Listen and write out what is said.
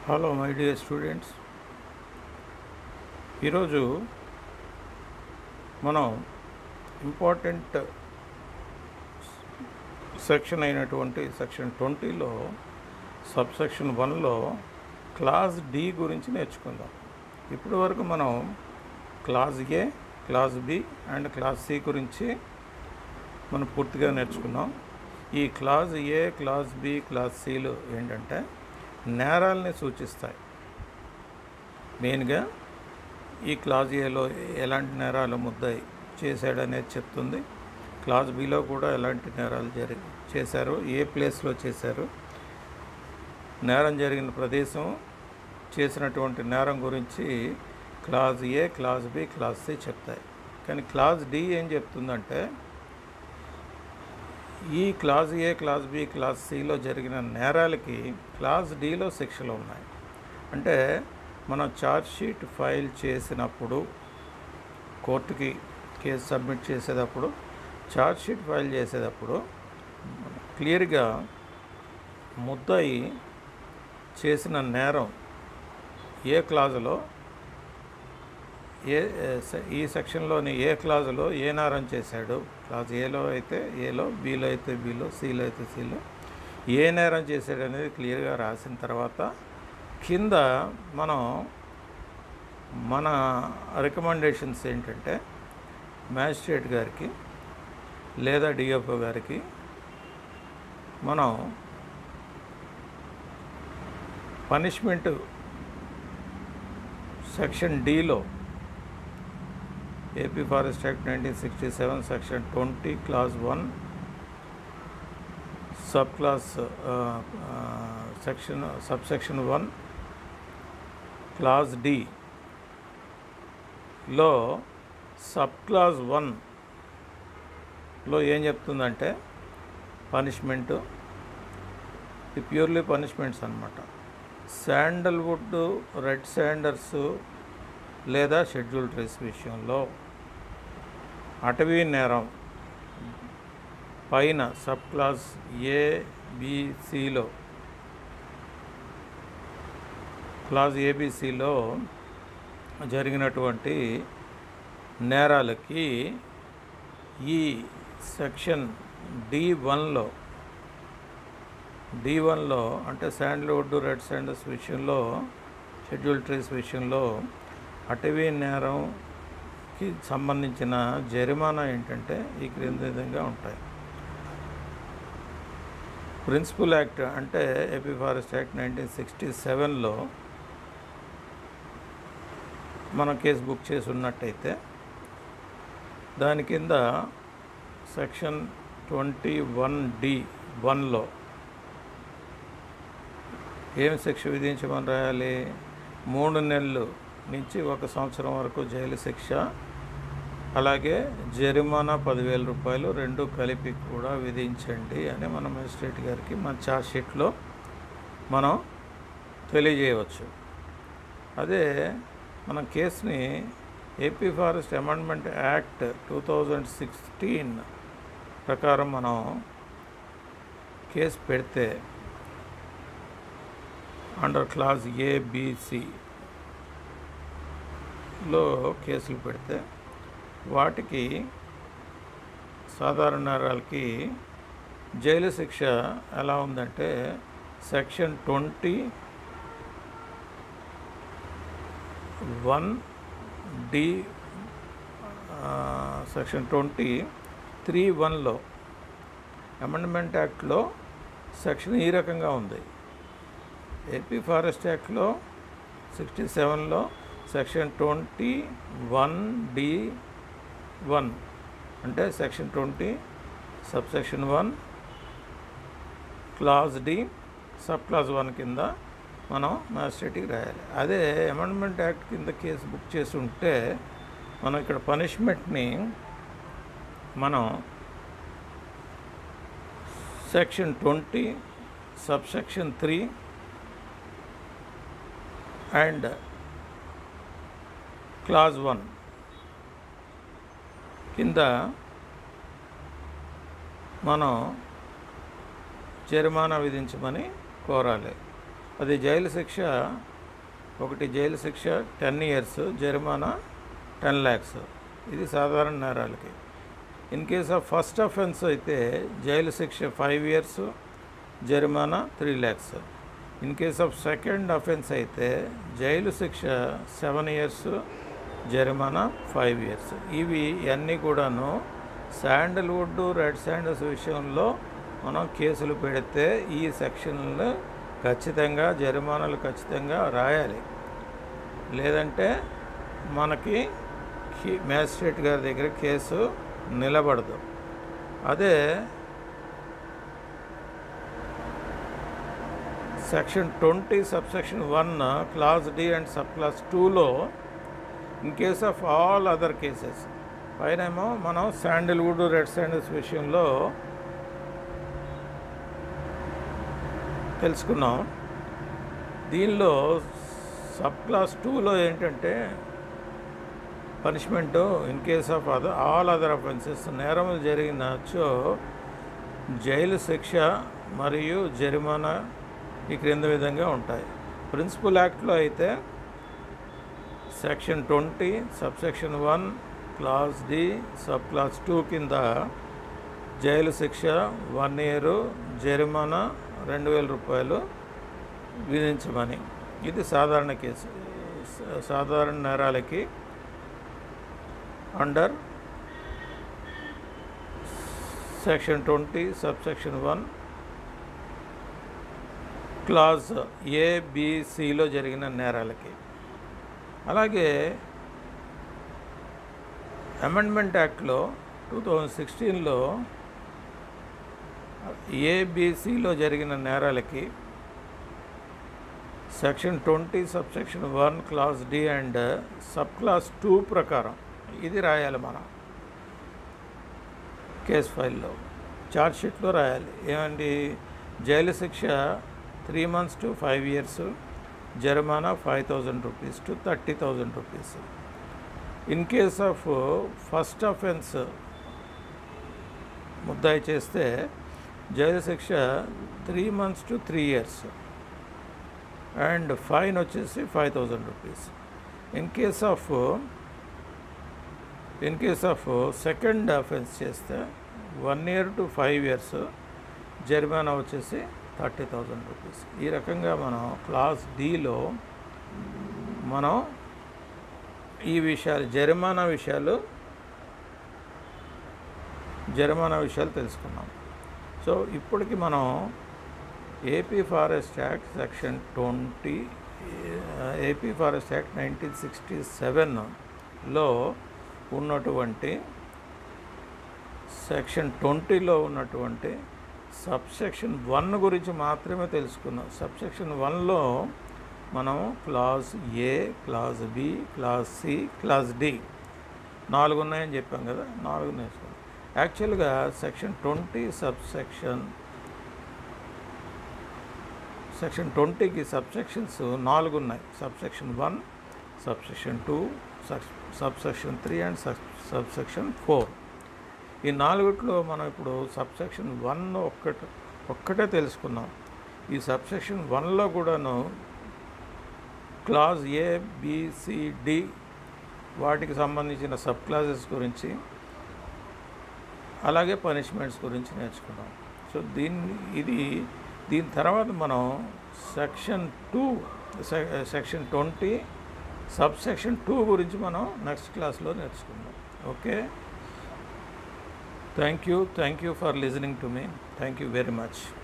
hello my dear students ఈరోజు మనం important section అయినటువంటి సెక్షన్ ట్వంటీలో సబ్ సెక్షన్ వన్లో క్లాస్ డి గురించి నేర్చుకుందాం ఇప్పటి వరకు మనం class A class B and class C గురించి మనం పూర్తిగా నేర్చుకున్నాం ఈ class A class B class సిలు ఏంటంటే నేరాలని సూచిస్తాయి మెయిన్గా ఈ క్లాస్ ఏలో ఎలాంటి నేరాలు ముద్దాయి చేశాడనేది చెప్తుంది క్లాస్ బిలో కూడా ఎలాంటి నేరాలు జరి చేశారు ఏ ప్లేస్లో చేశారు నేరం జరిగిన ప్రదేశం చేసినటువంటి నేరం గురించి class A class B class C చెప్తాయి కానీ క్లాస్ డి ఏం చెప్తుందంటే ఈ class A class B class సిలో జరిగిన నేరాలకి క్లాస్ డిలో శిక్షలు ఉన్నాయి అంటే మనం ఛార్జ్ షీట్ ఫైల్ చేసినప్పుడు కోర్టుకి కేసు సబ్మిట్ చేసేటప్పుడు ఛార్జ్ షీట్ ఫైల్ చేసేటప్పుడు క్లియర్గా ముద్దాయి చేసిన నేరం ఏ క్లాజులో ఏ సె- ఈ సెక్షన్లోని ఏ క్లాజులో ఏ నేరం చేశాడు క్లాజ్ ఏలో అయితే ఏలో బీలో అయితే బీలో సిలో అయితే సిలో ఏ నేరం చేశాడు అనేది క్లియర్గా రాసిన తర్వాత కింద మనం మన రికమెండేషన్స్ ఏంటంటే మ్యాజిస్ట్రేట్ గారికి లేదా డిఎఫ్ఓ గారికి మనం పనిష్మెంట్ సెక్షన్ డిలో AP forest act nineteen sixty seven section twenty class one sub class section sub section one class D లో సబ్ క్లాస్ వన్లో ఏం చెప్తుందంటే పనిష్మెంటు ఇది ప్యూర్లీ పనిష్మెంట్స్ అనమాట శాండల్వుడ్ రెడ్ శాండర్స్ లేదా షెడ్యూల్ ట్రేస్ విషయంలో అటవీ నేరం పైన సబ్ క్లాస్ ఏ బిసిలో క్లాస్ ఏబిసిలో జరిగినటువంటి నేరాలకి ఈ సెక్షన్ డి వన్లో డి వన్లో అంటే శాండ్ల్వుడ్ రెడ్ శాండర్స్ విషయంలో షెడ్యూల్ ట్రీస్ విషయంలో అటవీ నేరంకి సంబంధించిన జరిమానా ఏంటంటే ఈ క్రింది విధంగా ఉంటాయి ప్రిన్సిపల్ యాక్ట్ అంటే AP forest act nineteen sixty సెవెన్లో మనం కేసు బుక్ చేసి ఉన్నట్టయితే దాని కింద సెక్షన్ ట్వంటీ వన్ డి వన్లో ఏం శిక్ష విధించమని రాయాలి మూడు నెలలు నుంచి ఒక సంవత్సరం వరకు జైలు శిక్ష అలాగే జరిమానా పదివేల రూపాయలు రెండు కలిపి కూడా విధించండి అని మన మెజిస్ట్రేట్ గారికి మన ఛార్జ్ షీట్లో మనం తెలియజేయవచ్చు అదే మనం కేసుని AP forest amendment act two thousand sixteen ప్రకారం మనం కేసు పెడితే అండర్ క్లాస్ ఏబిసిలో కేసులు పెడితే వాటికి సాధారణ నేరాలకి జైలు శిక్ష ఎలా ఉందంటే section twenty one D section twenty three వన్లో అమెండ్మెంట్ యాక్ట్లో సెక్షన్ ఈ రకంగా ఉంది ఏపీ ఫారెస్ట్ యాక్ట్లో సిక్స్టీ సెవెన్లో section twenty one D one అంటే section twenty sub section one class D sub class one కింద మనం మ్యాజిస్ట్రేట్కి రాయాలి అదే అమెండ్మెంట్ యాక్ట్ కింద కేసు బుక్ చేసి ఉంటే మనం ఇక్కడ పనిష్మెంట్ని మనం section twenty sub section three and clause one కింద మనం జరిమానా విధించమని కోరాలి అది జైలు శిక్ష ఒకటి జైలు శిక్ష టెన్ ఇయర్స్ జరిమానా టెన్ ల్యాక్స్ ఇది సాధారణ నేరాలకి in case of first offence అయితే జైలు శిక్ష ఫైవ్ ఇయర్స్ జరిమానా three lakhs in case of second offence అయితే జైలు శిక్ష సెవెన్ ఇయర్స్ జరిమానా ఫైవ్ ఇయర్స్ ఇవి అన్నీ కూడాను శాండల్వుడ్ రెడ్ శాండల్స్ విషయంలో మనం కేసులు పెడితే ఈ సెక్షన్లు ఖచ్చితంగా జరిమానాలు ఖచ్చితంగా రాయాలి లేదంటే మనకి మ్యాజిస్ట్రేట్ గారి దగ్గర కేసు నిలబడదు అదే section twenty sub section one class D and sub class టూలో in case of all other cases పైనేమో మనం శాండిల్వుడ్ రెడ్ శాండిల్స్ విషయంలో తెలుసుకున్నాం దీనిలో సబ్ క్లాస్ టూలో ఏంటంటే punishment in case of other all other offences నేరములు జరిగినచో జైలు శిక్ష మరియు జరిమానా ఈ క్రింద విధంగా ఉంటాయి ప్రిన్సిపల్ యాక్ట్లో అయితే section twenty sub section one class D sub class two కింద జైలు శిక్ష వన్ ఇయర్ జరిమానా రెండు వేల రూపాయలు విధించమని ఇది సాధారణ కేసు స- సాధారణ నేరాలకి under section twenty sub section one clause ఏబిసిలో జరిగిన నేరాలకి అలాగే అమెండ్మెంట్ యాక్ట్లో టూ థౌజండ్ సిక్స్టీన్లో ఏబిసిలో జరిగిన నేరాలకి section twenty sub section one class D and sub class two ప్రకారం ఇది రాయాలి మనం కేస్ ఫైల్లో ఛార్జ్ షీట్లో రాయాలి ఏమండి జైలు శిక్ష three months to five years జరిమానా five thousand rupees to thirty thousand rupees in case of first offence ముద్దాయి చేస్తే జైలు శిక్ష three months to three years and fine వచ్చేసి five thousand rupees in case of in case of second offence చేస్తే one year to five years జరిమానా వచ్చేసి thirty thousand rupees ఈ రకంగా మనం క్లాస్ డిలో మనం ఈ విషయాలు జరిమానా విషయాలు జరిమానా విషయాలు తెలుసుకున్నాం సో ఇప్పటికి మనం AP forest act section twenty AP forest act nineteen sixty సెవెన్లో ఉన్నటువంటి సెక్షన్ ట్వంటీలో ఉన్నటువంటి సబ్సెక్షన్ వన్ గురించి మాత్రమే తెలుసుకున్నాం సబ్సెక్షన్ వన్లో మనం class A class B class C class D నాలుగు ఉన్నాయని చెప్పాం కదా నాలుగు నేర్చుకున్నాం యాక్చువల్గా సెక్షన్ ట్వంటీ సబ్సెక్షన్ సెక్షన్ ట్వంటీకి సబ్సెక్షన్స్ నాలుగు ఉన్నాయి subsection one subsection two subsection three and subsection four ఈ నాలుగిట్లో మనం ఇప్పుడు సబ్సెక్షన్ వన్ ఒక్కటి ఒక్కటే తెలుసుకున్నాం ఈ సబ్సెక్షన్ వన్లో కూడాను క్లాజ్ ఏ బిసిడి వాటికి సంబంధించిన సబ్ క్లాసెస్ గురించి అలాగే పనిష్మెంట్స్ గురించి నేర్చుకున్నాం సో దీన్ని ఇది దీని తర్వాత మనం section two section twenty sub subsection two గురించి మనం నెక్స్ట్ క్లాస్లో నేర్చుకుందాం okay thank you thank you for listening to me thank you very much